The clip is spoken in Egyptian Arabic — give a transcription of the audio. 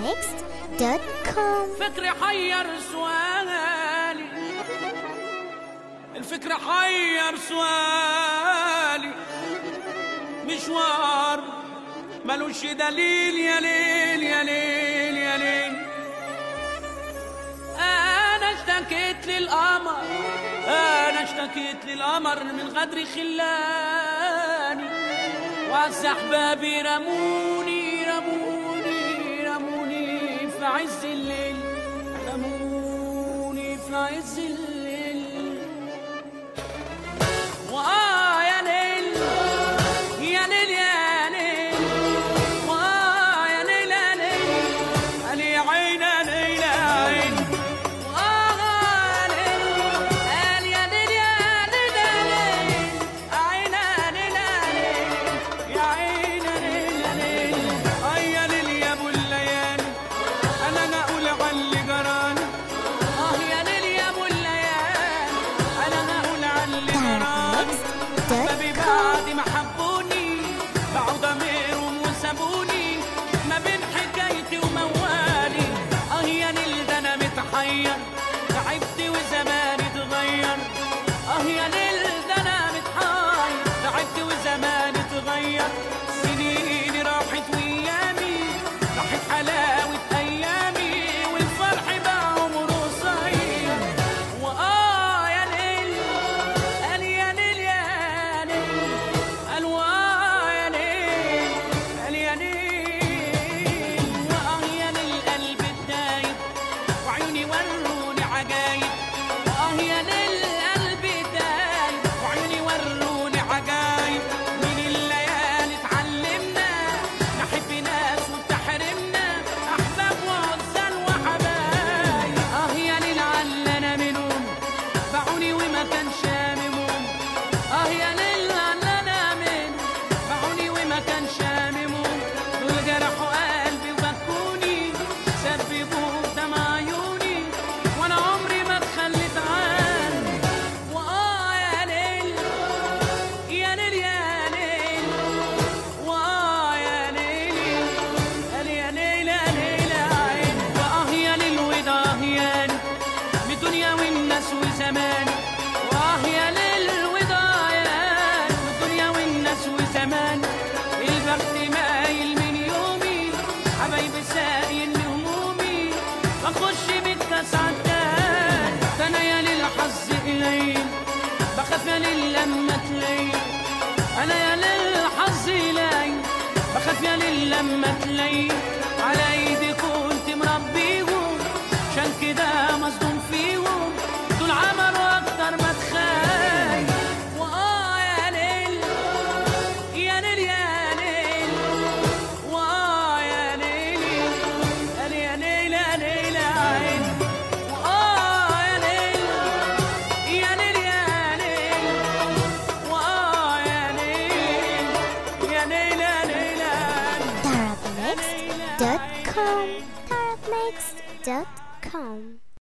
arabmixed.com فكري حير سؤالي الفكرة حير سؤالي مشوار ملوش دليل يا ليل يا ليل يا ليل انا اشتكيت للقمر انا اشتكيت للقمر من غدر خلاني وعز احبابي رموني رموني رموني في عز الليل رموني في عز الليل وآه يا ليل يا ليل يا ليل وآه يا ليل يا ليل قال يا عين يا ليل يا عين وآه يا ليل قال يا ليل يا ليل يا ليل عين يا ليل يا ليل يا عين يا ليل يا ليل آه يا ليل يا أبو الليالي أنا أنا أقول على اللي جرالي آه يا ليل يا أبو الليالي أنا أنا أقول على اللي جرالي بابي arabmixed.com بعد ما حبوني باعوا ضميرهم وسابوني ما بين حكايتي وموالي اه يا ليل ده انا متحير تعبت وزماني اتغير اه يا ليل ده انا متحير تعبت وزماني اتغير سنيني راحت وايامي راحت حلاوه ايامي والفرح بقى عمره قصير واه يا ليل قال يا ليل يا ليل قال واه يا ليل قال يا ليل واه يا ليل قلب الدايب وعيوني وروني عجايب واه يا ليل قلب الدايب وعيوني وروني عجايب من الليالي اتعلمنا نحب ناس وتحرمنا احباب وعزال وحبايب اه يا ليل علنا منهم باعوني وما كان شاممهم اه يا ليل علنا من باعوني وما كان شاممهم دول جرحوا قلبي وبكوني سببوا بدمع عيوني وانا عمري ما اتخليت عنه واه يا ليل يا ليل يا ليل واه يا ليل قال يا ليل يا ليل يا عين واه يا ليل وده يا ليل من الدنيا والناس وزمان واه يا ليل وضايان من الدنيا والناس وزمان البخت مايل من يومي حبايبي سايل همومي بخش بالكاس عدان ده انا يا ليل حظ قليل بخاف يا ليل لما تليل انا يا ليل حظ قليل بخاف يا ليل لما تليل على ايدي كنت مربيهم عشان كده مصدوم فيهم دول عملوا اكتر ما تخيل واه يا ليل يا ليل يا ليل واه يا ليل قال يا ليل يا ليل يا عين واه يا ليل يا ليل يا ليل واه يا ليل يا ليل يا ليل يا ليل arabmixed.com arabmixed.com